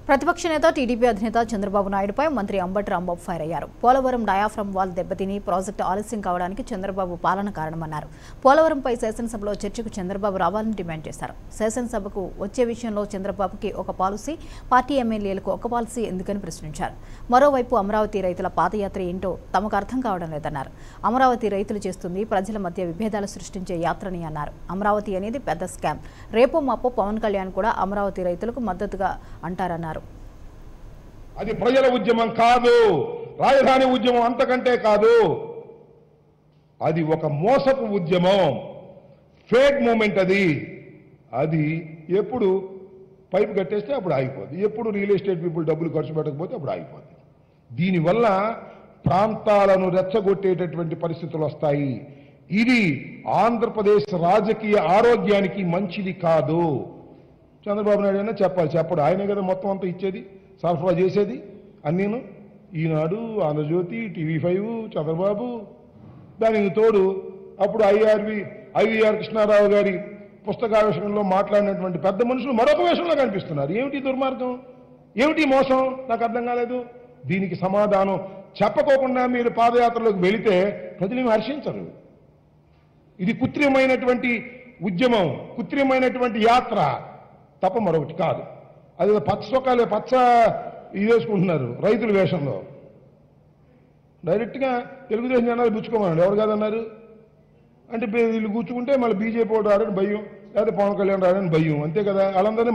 ప్రతిపక్ష నేత టీడీపీ అధినేత చంద్రబాబు నాయుడుపై మంత్రి అంబటి రాంబాబు ఫైర్ అయ్యారు పోలవరం డయాఫ్రమ్ వాల్ దెబ్బతిని ప్రాజెక్టు ఆలస్యం కావడానికి చంద్రబాబు పాలన కారణమన్నారు పోలవరంపై శాసనసభలో చర్చకు చంద్రబాబు రావాలని డిమాండ్ చేశారు శాసనసభకు వచ్చే విషయంలో చంద్రబాబుకి ఒక పాలసీ పార్టీ ఎమ్మెల్యేలకు ఒక పాలసీ ఎందుకని ప్రశ్నించారు మరోవైపు అమరావతి రైతుల పాదయాత్ర ఏంటో తమకు అర్థం కావడం లేదన్నారు అమరావతి రైతులు చేస్తుంది ప్రజల మధ్య విభేదాలు సృష్టించే యాత్రని అన్నారు అమరావతి అనేది పెద్ద స్కామ్ రేపో మాపో పవన్ కళ్యాణ్ కూడా అమరావతి రైతులకు మద్దతుగా అంటారన్నారు అది ప్రజల ఉద్యమం కాదు రాజధాని ఉద్యమం అంతకంటే కాదు అది ఒక మోసపు ఉద్యమం ఫేక్ మూమెంట్ అది అది ఎప్పుడు పైపు కట్టేస్తే అప్పుడు ఆగిపోద్ది ఎప్పుడు రియల్ ఎస్టేట్ పీపుల్ డబ్బులు ఖర్చు పెట్టకపోతే అప్పుడు ఆగిపోద్ది దీనివల్ల ప్రాంతాలను రెచ్చగొట్టేటటువంటి పరిస్థితులు వస్తాయి ఇది ఆంధ్రప్రదేశ్ రాజకీయ ఆరోగ్యానికి మంచిది కాదు చంద్రబాబు నాయుడు అయినా చెప్పాలి చెప్పడు ఆయనే కదా మొత్తం అంతా ఇచ్చేది సరఫరా చేసేది అన్నీను ఈనాడు ఆంధ్రజ్యోతి టీవీ ఫైవ్ చంద్రబాబు దానికి తోడు అప్పుడు ఐఆర్వి ఐవీఆర్ కృష్ణారావు గారి పుస్తకావిషయంలో మాట్లాడినటువంటి పెద్ద మనుషులు మరొక వేషంలో కనిపిస్తున్నారు ఏమిటి ఈ దుర్మార్గం ఏమిటి ఈ మోసం నాకు అర్థం కాలేదు దీనికి సమాధానం చెప్పకోకుండా మీరు పాదయాత్రలోకి వెళితే ప్రజలు ఏమి హర్షించరు ఇది కృత్రిమైనటువంటి ఉద్యమం కృత్రిమైనటువంటి యాత్ర తప్ప మరొకటి కాదు అది పచ్చ సొక్కాలే పచ్చ ఇది వేసుకుంటున్నారు రైతుల వేషంలో డైరెక్ట్గా తెలుగుదేశం జనాలు పుచ్చుకోమన్నాడు ఎవరు కాదన్నారు అంటే బీ- వీళ్ళు కూర్చుకుంటే మళ్ళీ బీజేపీ వాడు రాడని భయం లేదా పవన్ కళ్యాణ్ రాడని భయం అంతే కదా వాళ్ళందరినీ